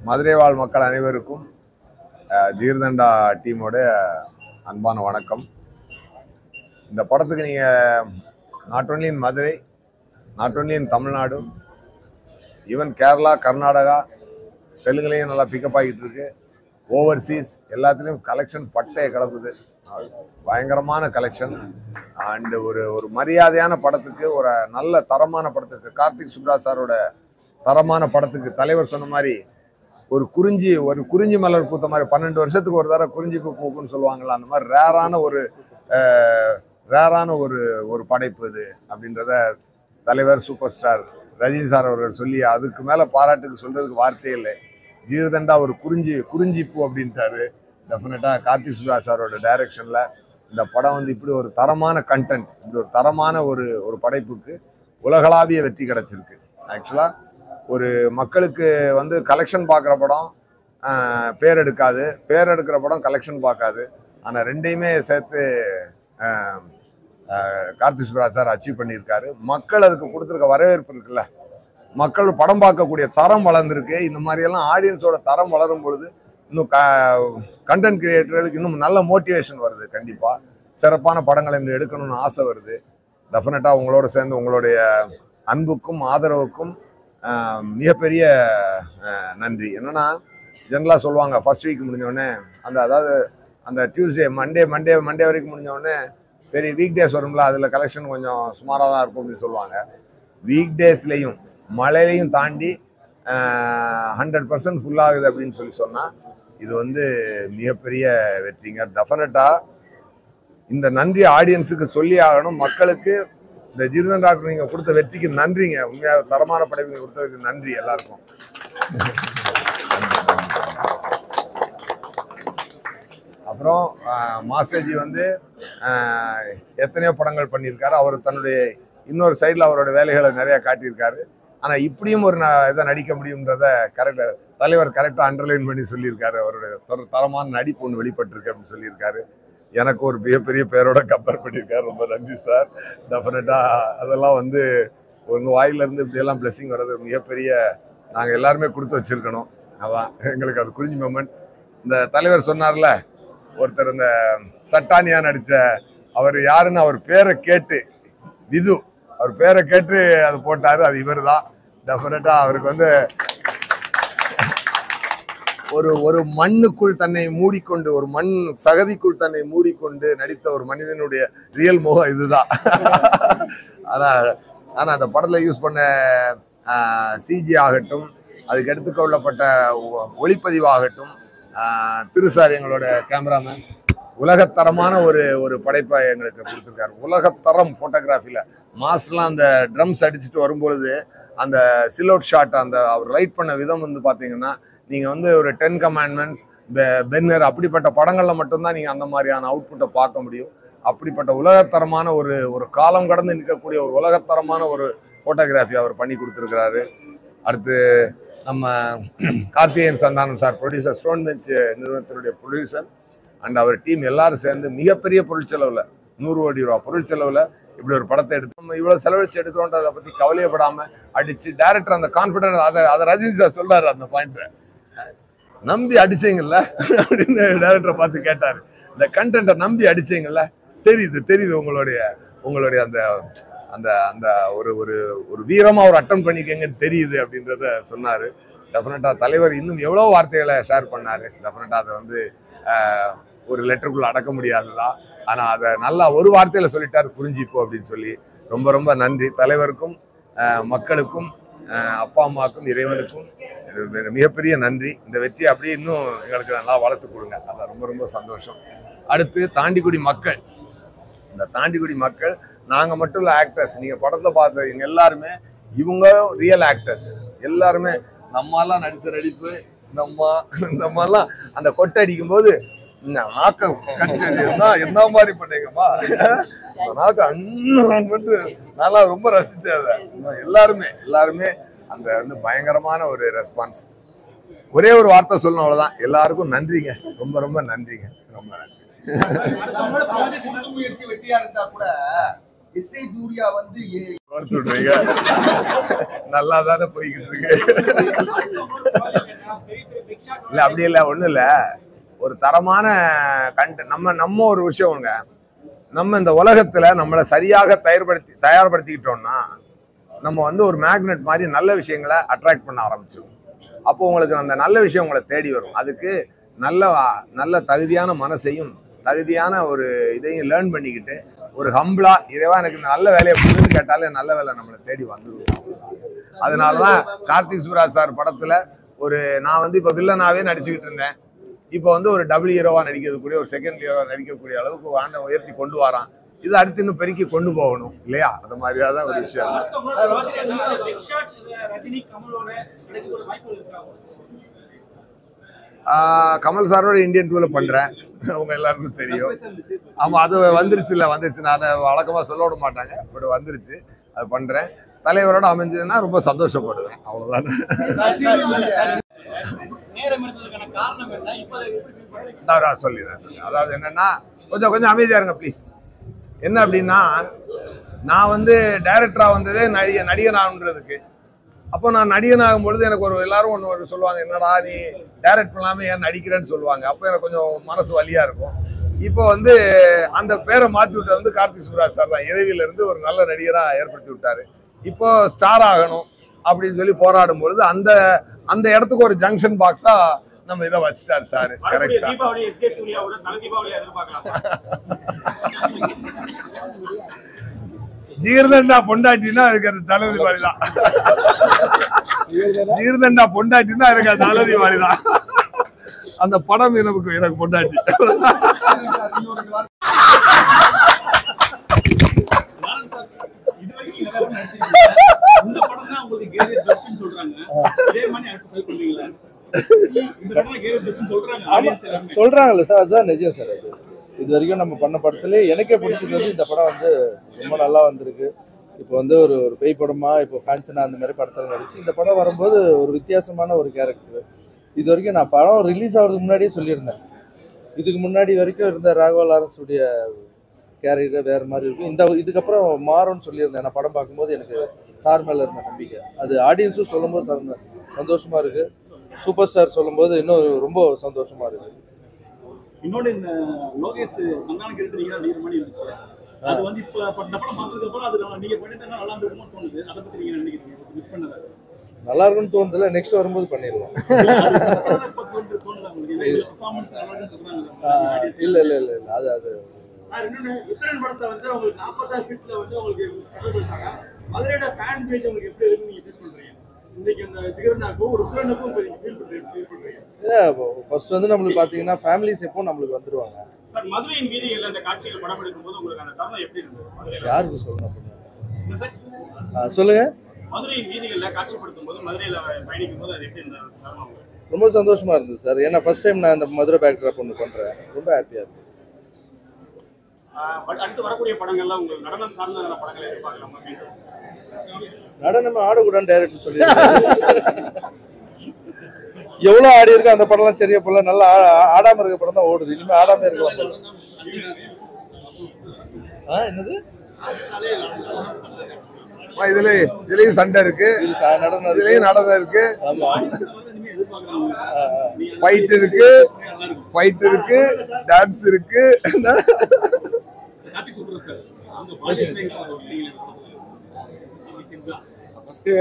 மதுரை வாழ் மக்கள் அனைவருக்கும் அஹ், ஜீர்தண்டா டீமோட அன்பான வணக்கம் இந்த படத்துக்கு நீங்கள் not only in Madurai not only in Tamil Nadu even Kerala Karnataka தெலுங்குலேயும் நல்லா பிக்கப் ஆகிட்டு இருக்கு ஓவர்சீஸ் எல்லாத்துலேயும் கலெக்ஷன் பட்டையை கிளப்புது அது பயங்கரமான கலெக்ஷன் அண்டு ஒரு ஒரு மரியாதையான படத்துக்கு ஒரு நல்ல தரமான படத்துக்கு கார்த்திக் சுப்ரா சாரோட தரமான படத்துக்கு தலைவர் சொன்ன மாதிரி ஒரு குறிஞ்சி ஒரு குறிஞ்சி மலர் பூத்த மாதிரி பன்னெண்டு வருஷத்துக்கு ஒரு தடவை குறிஞ்சி பூ பூக்குன்னு சொல்லுவாங்கல்ல அந்த மாதிரி ரேரான ஒரு ரேரான ஒரு ஒரு படைப்பு இது அப்படின்றத தலைவர் சூப்பர் ஸ்டார் ரஜினி சார் அவர்கள் சொல்லி அதுக்கு மேலே பாராட்டுக்கு சொல்றதுக்கு வார்த்தையே இல்லை ஜீரதண்டா ஒரு குறிஞ்சி குறிஞ்சி பூ அப்படின்ட்டாரு டெஃபினட்டாக கார்த்திக் சுப்ரா சாரோட டைரக்ஷனில் இந்த படம் வந்து இப்படி ஒரு தரமான கண்டென்ட் இப்படி ஒரு தரமான ஒரு ஒரு படைப்புக்கு உலகளாவிய வெற்றி கிடைச்சிருக்கு ஆக்சுவலாக ஒரு மக்களுக்கு வந்து கலெக்ஷன் பார்க்குற படம் ஆஹ், பேர் எடுக்காது பேர் எடுக்கிற படம் கலெக்ஷன் பார்க்காது ஆனால் ரெண்டையுமே சேர்த்து ஆஹ், ஆஹ், கார்த்திக் சுப்ராஜ் சார் அச்சீவ் பண்ணியிருக்காரு மக்கள் அதுக்கு கொடுத்துருக்க வரவேற்பு இருக்குல்ல மக்கள் படம் பார்க்கக்கூடிய தரம் வளர்ந்துருக்கு இந்த மாதிரியெல்லாம் ஆடியன்ஸோட தரம் வளரும் பொழுது இன்னும் க கண்டென்ட் கிரியேட்டர்களுக்கு இன்னும் நல்ல மோட்டிவேஷன் வருது கண்டிப்பாக சிறப்பான படங்களை இன்னும் எடுக்கணும்னு ஆசை வருது டெஃபினட்டாக உங்களோட சேர்ந்து உங்களுடைய அன்புக்கும் ஆதரவுக்கும் ஆஹ், மிகப்பெரிய ஆஹ், நன்றி என்னன்னா ஜென்ரலாக சொல்லுவாங்க ஃபர்ஸ்ட் வீக் முடிஞ்சோடனே அந்த அதாவது அந்த டியூஸ்டே மண்டே மண்டே மண்டே வரைக்கும் முடிஞ்சோடனே சரி வீக் டேஸ் வரும்ல அதில் கலெக்ஷன் கொஞ்சம் சுமாராக தான் இருக்கும் அப்படின்னு சொல்லுவாங்க வீக் டேஸ்லேயும் மழையிலையும் தாண்டி ஹண்ட்ரட் பர்சன்ட் ஃபுல் ஆகுது அப்படின்னு சொல்லி சொன்னால் இது வந்து மிகப்பெரிய வெற்றிங்க டெஃபினட்டாக இந்த நன்றி ஆடியன்ஸுக்கு சொல்லி ஆகணும் மக்களுக்கு இந்த ஜீர்ணன் டாக்டர் நீங்கள் கொடுத்த வெற்றிக்கு நன்றிங்க உண்மையாக தரமான படைப்பு நீங்க கொடுத்ததுக்கு நன்றி எல்லாருக்கும் அப்புறம் ஆஹ், மாஸ்டர்ஜி வந்து ஆஹ், எத்தனையோ படங்கள் பண்ணியிருக்காரு அவர் தன்னுடைய இன்னொரு சைடில் அவரோட வேலைகளை நிறைய காட்டியிருக்காரு ஆனால் இப்படியும் ஒரு ந- இதை நடிக்க முடியுன்றத கரெக்டாக தலைவர் கரெக்டாக அண்டர்லைன் பண்ணி சொல்லியிருக்காரு அவருடைய தர- தரமான நடிப்பு ஒன்று வெளிப்பட்டிருக்கு அப்படின்னு சொல்லியிருக்காரு எனக்கு ஒரு மிகப்பெரிய பேரோட கம்பேர் பண்ணியிருக்காரு ரொம்ப நன்றி சார் டெஃபினட்டாக அதெல்லாம் வந்து உங்கள் வாயிலிருந்து இப்படியெல்லாம் பிளெஸிங் வர்றது மிகப்பெரிய நாங்கள் எல்லாருமே கொடுத்து வச்சிருக்கணும் அதான் எங்களுக்கு அது குறிஞ்சி மூமெண்ட் இந்த தலைவர் சொன்னார்ல ஒருத்தர் இந்த சட்டானியா நடிச்ச அவர் யாருன்னு அவர் பேரை கேட்டு விது அவர் பேரை கேட்டு அது போட்டாரு அது இவர் தான் டெஃபினட்டா அவருக்கு வந்து ஒரு ஒரு மண்ணுக்குள் தன்னை மூடிக்கொண்டு ஒரு மண் சகதிக்குள் தன்னை மூடிக்கொண்டு நடித்த ஒரு மனிதனுடைய ரியல் முகம் இதுதான் ஆனா ஆனா அந்த படத்துல யூஸ் பண்ண சிஜி ஆகட்டும் அதுக்கு எடுத்துக்கொள்ளப்பட்ட ஒ- ஒளிப்பதிவாகட்டும் ஆஹ் திருசார் எங்களோட கேமராமேன் உலகத்தரமான ஒரு ஒரு படைப்பை எங்களுக்கு கொடுத்துருக்காரு உலகத்தரம் ஃபோட்டோகிராஃபியில் மாஸ்டர்லாம் அந்த ட்ரம்ஸ் அடிச்சுட்டு வரும்பொழுது அந்த சிலோட் ஷாட் அந்த அவர் ரைட் பண்ண விதம் வந்து பார்த்தீங்கன்னா நீங்கள் வந்து ஒரு டென் கமாண்ட்மெண்ட்ஸ் பென்னர் அப்படிப்பட்ட படங்களில் மட்டும்தான் நீங்கள் அந்த மாதிரியான அவுட்புட்டை பார்க்க முடியும் அப்படிப்பட்ட உலகத்தரமான ஒரு ஒரு காலம் கடந்து நிற்கக்கூடிய ஒரு உலகத்தரமான ஒரு ஃபோட்டோகிராஃபி அவர் பண்ணி கொடுத்துருக்கிறாரு அடுத்து நம்ம Karthikeyan Santhanam sir producer stone bench நிறுவனத்தினுடைய ப்ரொடியூசர் அண்ட் அவர் டீம் எல்லாரும் சேர்ந்து மிகப்பெரிய பொருட்செலவில் நூறு கோடி ரூபா பொருட்செலவில் இப்படி ஒரு படத்தை எடுத்து நம்ம இவ்வளோ செலவழிச்சு எடுக்கிறோன்றதை பற்றி கவலையப்படாம அடிச்சு டேரக்டர் அந்த கான்ஃபிடன்ஸ் அதை அதை ரஜினி சார் சொல்றாரு அந்த பாயிண்ட்டை நம்பி அடிச்சீங்கல்ல அப்படின்னு டேரக்டரை பார்த்து கேட்டார் இந்த கண்டென்ட்டை நம்பி அடிச்சீங்கல்ல தெரியுது தெரியுது உங்களுடைய உங்களுடைய அந்த அந்த அந்த ஒரு ஒரு ஒரு வீரமா ஒரு அட்டம் பண்ணிக்கங்கன்னு தெரியுது அப்படின்றத சொன்னாரு டெஃபினட்டா தலைவர் இன்னும் எவ்வளோ வார்த்தைகளை ஷேர் பண்ணாரு டெஃபினட்டா அதை வந்து ஆஹ், ஒரு லெட்டருக்குள்ள அடக்க முடியாதுதான் ஆனா அதை நல்லா ஒரு வார்த்தையில சொல்லிட்டாரு புரிஞ்சிப்போ அப்படின்னு சொல்லி ரொம்ப ரொம்ப நன்றி தலைவருக்கும் ஆஹ், மக்களுக்கும் ஆஹ், அப்பா அம்மாவுக்கும் இறைவனுக்கும் இது மிகப்பெரிய நன்றி இந்த வெற்றி அப்படியே இன்னும் எங்களுக்கு நல்லா வளர்த்து கொடுங்க அதான் ரொம்ப ரொம்ப சந்தோஷம் அடுத்து தாண்டிக்குடி மக்கள் இந்த தாண்டிக்குடி மக்கள் நாங்க மட்டும் இல்ல ஆக்டர்ஸ் நீங்க படத்தை பார்த்த எங்க எல்லாருமே இவங்க ரியல் ஆக்டர்ஸ் எல்லாருமே நம்மலாம் நடிச்ச நடிப்பு இந்த அம்மா இந்த அம்மாலாம் அந்த கொட்டை அடிக்கும் போது இந்த நாக்க கட்டி என்ன என்ன மாதிரி பண்ணீங்கம்மா அந்த நாக்க அண்ணன் பண்ணிட்டு நல்லா ரொம்ப ரசிச்சேன் அதை எல்லாருமே எல்லாருமே அந்த வந்து பயங்கரமான ஒரு ரெஸ்பான்ஸ் ஒரே ஒரு வார்த்தை சொல்லணும் அவ்வளவுதான் எல்லாருக்கும் நன்றிங்க ரொம்ப ரொம்ப நன்றிங்க ரொம்ப நன்றி நம்மளோட project முதல் முயற்சி வெற்றியா இருந்தா கூட எஸ்ஐ சூர்யா வந்து ஏ- கோர்த்து விடுறீங்க நல்லா தானே போய்கிட்டு இருக்கு இல்ல அப்படி இல்ல ஒண்ணும் இல்ல ஒரு தரமான கண்ட் நம்ம நம்ம ஒரு விஷயம்ங்க நம்ம இந்த உலகத்துல நம்மளை சரியாக தயார்படுத்தி தயார்படுத்திக்கிட்டோம்னா நம்ம வந்து ஒரு மேக்னெட் மாதிரி நல்ல விஷயங்களை அட்ராக்ட் பண்ண ஆரம்பிச்சிடும் அப்போ உங்களுக்கு அந்த நல்ல விஷயம் உங்களை தேடி வரும் அதுக்கு நல்ல நல்ல தகுதியான மனசையும் தகுதியான ஒரு இதையும் லேர்ன் பண்ணிக்கிட்டு ஒரு ஹம்பிளா இறைவா எனக்கு இந்த நல்ல வேலையை கொடுன்னு கேட்டாலே நல்ல வேலை நம்மளை தேடி வந்துடும் அதனாலதான் கார்த்திக் சுப்ராஜ் சார் படத்துல ஒரு நான் வந்து இப்போ வில்லனாவே நடிச்சுக்கிட்டு இருந்தேன் இப்போ வந்து ஒரு டபுள் ஹீரோவா நடிக்கக்கூடிய ஒரு செகண்ட் ஹீரோவா நடிக்கக்கூடிய அளவுக்கு ஆண்ட உயர்த்தி கொண்டு வரான் இது அடுத்து இன்னும் பெருக்கி கொண்டு போகணும் இல்லையா அந்த மாதிரியா தான் ஒரு விஷயம் ரஜினி கமலோட கிடைக்கக்கூடிய வாய்ப்புகள் இருக்கா ஆஹ் கமல் சாரோட இந்தியன் டூல பண்றேன் அவங்க எல்லாருக்கும் தெரியும் ஆமா அது வந்துருச்சு இல்ல வந்துருச்சு நான் அதை வழக்கமா சொல்ல விட மாட்டாங்க பட் வந்துருச்சு அது பண்றேன் தலைவரோட அமைஞ்சதுன்னா ரொம்ப சந்தோஷப்படுவேன் அவ்வளவுதான் நேரம் எடுத்ததுக்கான காரணம் என்ன இப்ப அதை எப்படி feel பண்றீங்க? நான் நான் சொல்லிடுறேன் சொல்லிடுறேன். அதாவது என்னன்னா கொஞ்சம் கொஞ்சம் அமைதியா இருங்க ப்ளீஸ் என்ன அப்படின்னா நான் வந்து டைரக்டரா வந்ததே நடிக நடிகன் ஆகுன்றதுக்கு அப்போ நான் நடிகன் ஆகும் பொழுது எனக்கு ஒரு எல்லாரும் ஒன்று ஒரு சொல்லுவாங்க என்னடா நீ டைரக்ட் பண்ணாம ஏன் நடிக்கிறேன்னு சொல்லுவாங்க அப்போ எனக்கு கொஞ்சம் மனசு வலியா இருக்கும் இப்போ வந்து அந்த பேரை மாற்றி விட்டது வந்து கார்த்திக் சுப்ராஜ் சார் தான் இறைவில இருந்து ஒரு நல்ல நடிகரா ஏற்படுத்தி விட்டாரு இப்போ ஸ்டார் ஆகணும் அப்படின்னு சொல்லி போராடும் பொழுது அந்த அந்த இடத்துக்கு ஒரு ஜங்ஷன் பாக்ஸா நம்ம இதை வச்சுட்டாரு சார் வரக்கூடிய கரெக்டா தீபாவளி எஸ் ஏ சூர்யாவோட தலை தீபாவளி எதிர்பார்க்கலாம் ஜீர்தண்டா பொண்டாட்டினா அதுக்கு அது தலதி தான் ஜீர்தண்டா பொண்டாட்டினா அதுக்கு அது தலதி தான் அந்த படம் எனக்கு எனக்கு பொண்டாட்டி இது வரைக்கும் நிறைய படம் நடிச்சிருக்கீங்க. இந்த படம் தான் உங்களுக்கு கேரியர் பெஸ்ட்னு சொல்றாங்க இதே மாதிரி அடுத்து செலக்ட் பண்ணுவீங்களா இந்த படம் தான் கேரியர் பெஸ்ட்னு சொல்றாங்க ஆடியன்ஸ் எல்லாமே சொல்றாங்கல்ல சார் அதுதான் நிஜம் சார் அது இது வரைக்கும் நம்ம பண்ண படத்துல எனக்கே பிடிச்சிருந்தது இந்த படம் வந்து ரொம்ப நல்லா வந்திருக்கு இப்போ வந்து ஒரு ஒரு பேய் படமா இப்போ காஞ்சனா அந்த மாதிரி படத்துல நடிச்சு இந்த படம் வரும்போது ஒரு வித்தியாசமான ஒரு கேரக்டர் இது வரைக்கும் நான் படம் ரிலீஸ் ஆகிறதுக்கு முன்னாடியே சொல்லியிருந்தேன் இதுக்கு முன்னாடி வரைக்கும் இருந்த ராகவா லாரன்ஸ் உடைய கேரக்டர் வேற மாதிரி இருக்கும் இந்த இதுக்கப்புறம் மாறும்னு சொல்லியிருந்தேன் நான் படம் பார்க்கும்போது எனக்கு சார் மேல இருந்த நம்பிக்கை அது ஆடியன்ஸும் சொல்லும்போது சந்த- சந்தோஷமா இருக்கு சூப்பர் ஸ்டார் சொல்லும்போது இன்னும் ரொம்ப சந்தோஷமா இருக்கு இன்னொன்னு இந்த லோகேஷ் சந்தான கேட்டு நீங்க தான் லீடர் மாதிரி இருந்துச்சு அது வந்து இப்ப இப்ப இந்த படம் பார்த்ததுக்கு அப்புறம் அது நீங்க பண்ணிட்டு நல்லா இருக்குமோ தோணுது அதை பத்தி நீங்க என்ன நினைக்கிறீங்க மிஸ் பண்ணதை நல்லா இருக்குன்னு தோணுதுல நெக்ஸ்ட் வரும்போது பண்ணிடலாம் இப்ப தோணுது தோணுதா உங்களுக்கு ஏன்னா இதுல performance நல்லா இருக்குன்னு சொல்றாங்க ஆஹ் இல்ல இல்ல இல்ல இல்ல அது அது ஆஹ் இன்னொன்னு உத்தரன் படத்தை வந்து உங்களுக்கு நாற்பத்தாறு ஃபீட்ல வந்து உங்களுக்கு கடல் பண்ணாங்க மதுரையோட ஃபேன் பேஜ் உங்களுக்கு எப்படி இருக்குன்னு நீங்க ஃபீல் பண்றீங்க இன்னைக்கு அந்த ஜிகர்னாக்கும் ஒரு உத்தரனுக்கும் இப்போ நீங்க ஃபீல் பண்றீங்க ஃபீல் பண்றீங்க ஃபர்ஸ்ட் வந்து நம்மளுக்கு பாத்தீங்கன்னா ஃபேமிலிஸ் எப்போ நம்மளுக்கு வந்துருவாங்க சார் மதுரையின் வீதிகள்ல அந்த காட்சிகள் படம் எடுக்கும் போது உங்களுக்கு அந்த தருணம் எப்படி இருந்தது மதுரையில யாருக்கு சொல்லணும் அப்படின்னு என்ன சார் ஆஹ் சொல்லுங்க மதுரையின் வீதிகள்ல காட்சிப்படுத்தும் போது மதுரையில பயணிக்கும் போது அது எப்படி இருந்தது தருணம் உங்களுக்கு? ரொம்ப சந்தோஷமா இருந்தது சார் ஏன்னா ஃபர்ஸ்ட் டைம் நான் இந்த மதுரை பேக்ட்ராப் ஒன்று பண்றேன் ரொம்ப ஹாப்பியா இருக்கு ஆஹ் பட் அடுத்து வரக்கூடிய படங்கள்லாம் உங்களுக்கு நடனம் சார்ந்த நல்ல படங்களை எதிர்பார்க்கலாமா மீண்டும் நடனமே ஆடக்கூடாதுன்னு டைரக்டர் சொல்லி எவ்வளவு ஆடி இருக்கு அந்த படம்லாம் சரியா போல நல்லா ஆ- ஆடாம இருக்க படம் தான் ஓடுது இனிமே ஆடாம இருக்கலாம் போல. ஆ என்னது ஆமா, இதுல இதுலயும் சண்டை இருக்கு இது சா- நடனம் அது. இதுலயும் நடனம் இருக்கு ஆமா இனிமே எதிர்பார்க்கலாமா ஆ, ஆ. நீங்க ஃபைட் இருக்கு நல்லா இருக்கும் ஃபைட் இருக்கு டான்ஸ் இருக்கு ஹாப்பி சூப்பர் சார் அவங்க பாலிசி சிம்பிளா ஃபஸ்ட்டு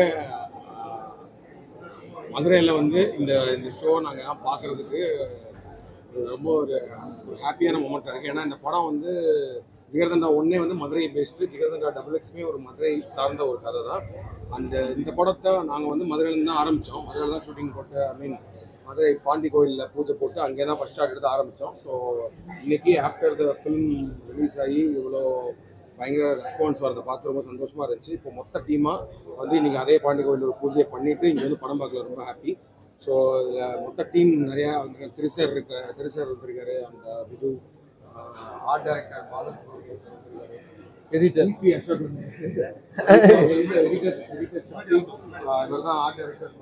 மதுரையில் வந்து இந்த இந்த ஷோ நாங்கள் பார்க்குறதுக்கு ரொம்ப ஒரு ஒரு ஹாப்பியான மூமெண்ட்டாக இருக்குது ஏன்னா இந்த படம் வந்து ஜிகர்தண்டா ஒன்னே வந்து மதுரை பேஸ்டு ஜிகர்தண்டா டபுள் எக்ஸ்மே ஒரு மதுரை சார்ந்த ஒரு கதை தான் அந்த இந்த படத்தை நாங்கள் வந்து மதுரையிலேருந்து தான் ஆரம்பித்தோம் மதுரையில் தான் ஷூட்டிங் போட்டு ஐ மீன் மதுரை பாண்டி கோயிலில் பூஜை போட்டு அங்கே தான் ஃபஸ்ட் ஷாட் எடுத்து ஆரம்பித்தோம் ஸோ இன்னைக்கு ஆஃப்டர் த ஃபிலிம் ரிலீஸ் ஆகி இவ்வளோ பயங்கர ரெஸ்பான்ஸ் வரதை பார்த்து ரொம்ப சந்தோஷமாக இருந்துச்சு இப்போ மொத்த டீமாக வந்து இன்னைக்கு அதே பாண்டி கோயில் ஒரு பூஜையை பண்ணிட்டு இங்கே வந்து படம் பார்க்கல ரொம்ப ஹாப்பி ஸோ இதில் மொத்த டீம் நிறையா வந்து திருசர் இருக்க திருசர் வந்திருக்காரு அந்த Vidhu art director Balan editor எடிபி அசோக் எடிட்டர் எடிட்டர் இவர் தான் art director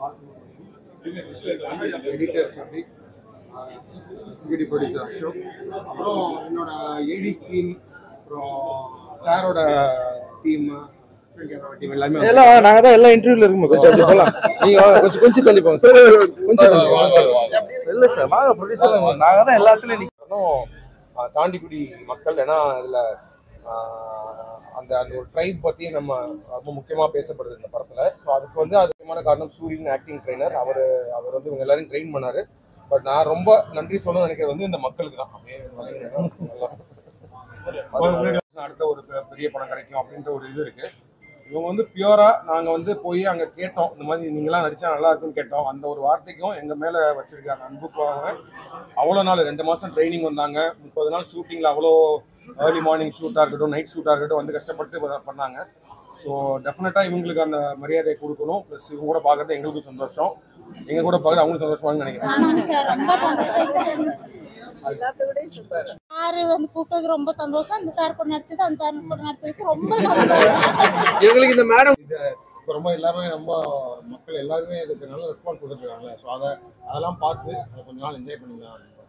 editor Shafiq executive producer Ashok அப்புறம் என்னோட ஏடிஸ் டீம் அப்புறம் சாரோட டீம் டீம் எல்லாருமே வந்து- எல்லாம் நாங்க தான் எல்லா இன்டர்வியூல இருக்குமே கொஞ்சம் அப்படி போலாம் நீங்க வாங்க, கொஞ்சம் கொஞ்சம் தள்ளி போங்க சார் கொஞ்சம் தள்ளி போங்க. இல்ல சார் வாங்க ப்ரொடியூசர் நாங்க தான் எல்லாத்துலயும் நிக்க- இன்னும் ஆஹ், தாண்டிக்குடி மக்கள் ஏன்னா அதில் அந்த அந்த ஒரு ட்ரைப் பற்றி நம்ம ரொம்ப முக்கியமாக பேசப்படுது இந்த படத்தில் ஸோ அதுக்கு வந்து அது முக்கியமான காரணம் சூரியன் ஆக்டிங் ட்ரைனர் அவர் அவர் வந்து இவங்க எல்லாரையும் ட்ரெயின் பண்ணாரு பட் நான் ரொம்ப நன்றி சொல்லணும்னு நினைக்கிறது வந்து இந்த மக்களுக்கு தான் அப்படியே நல்லா அடுத்த ஒரு பெ- பெரிய படம் கிடைக்கும் அப்படின்ற ஒரு இது இருக்கு இவங்க வந்து பியூரா நாங்க வந்து போய் அங்க கேட்டோம் இந்த மாதிரி நீங்களாம் நடிச்சா நல்லா இருக்குன்னு கேட்டோம் அந்த ஒரு வார்த்தைக்கும் எங்க மேல வச்சிருக்காங்க அன்புக்கும் அவங்க அவ்வளோ நாள் ரெண்டு மாசம் ட்ரைனிங் வந்தாங்க முப்பது நாள் ஷூட்டிங்ல அவ்வளோ ஏர்லி மார்னிங் ஷூட்டாக இருக்கட்டும் நைட் ஷூட்டாக இருக்கட்டும் வந்து கஷ்டப்பட்டு ப- பண்ணாங்க ஸோ டெஃபினட்டாக இவங்களுக்கு அந்த மரியாதையை கொடுக்கணும் ப்ளஸ் இவங்க கூட பார்க்கறது எங்களுக்கும் சந்தோஷம் எங்க கூட பார்க்கறது அவங்களும் சந்தோஷமானு நினைக்கிறேன் ஆமாங்க சார் ரொம்ப சந்தோஷம் சார் வந்து கூப்பிட்டது ரொம்ப சந்தோஷம் அந்த சார் கூட நடிச்சது அந்த சார் கூட நடிச்சதுக்கு ரொம்ப சந்தோஷம் எங்களுக்கு இந்த மேடம் இப்போ ரொம்ப எல்லாருமே ரொம்ப மக்கள் எல்லாருமே இதுக்கு நல்ல ரெஸ்பான்ஸ் கொடுத்துருக்காங்க ஸோ அதை அதெல்லாம் பார்த்து அதை கொஞ்ச நாள் என்ஜாய் பண்ணிக்கலாம்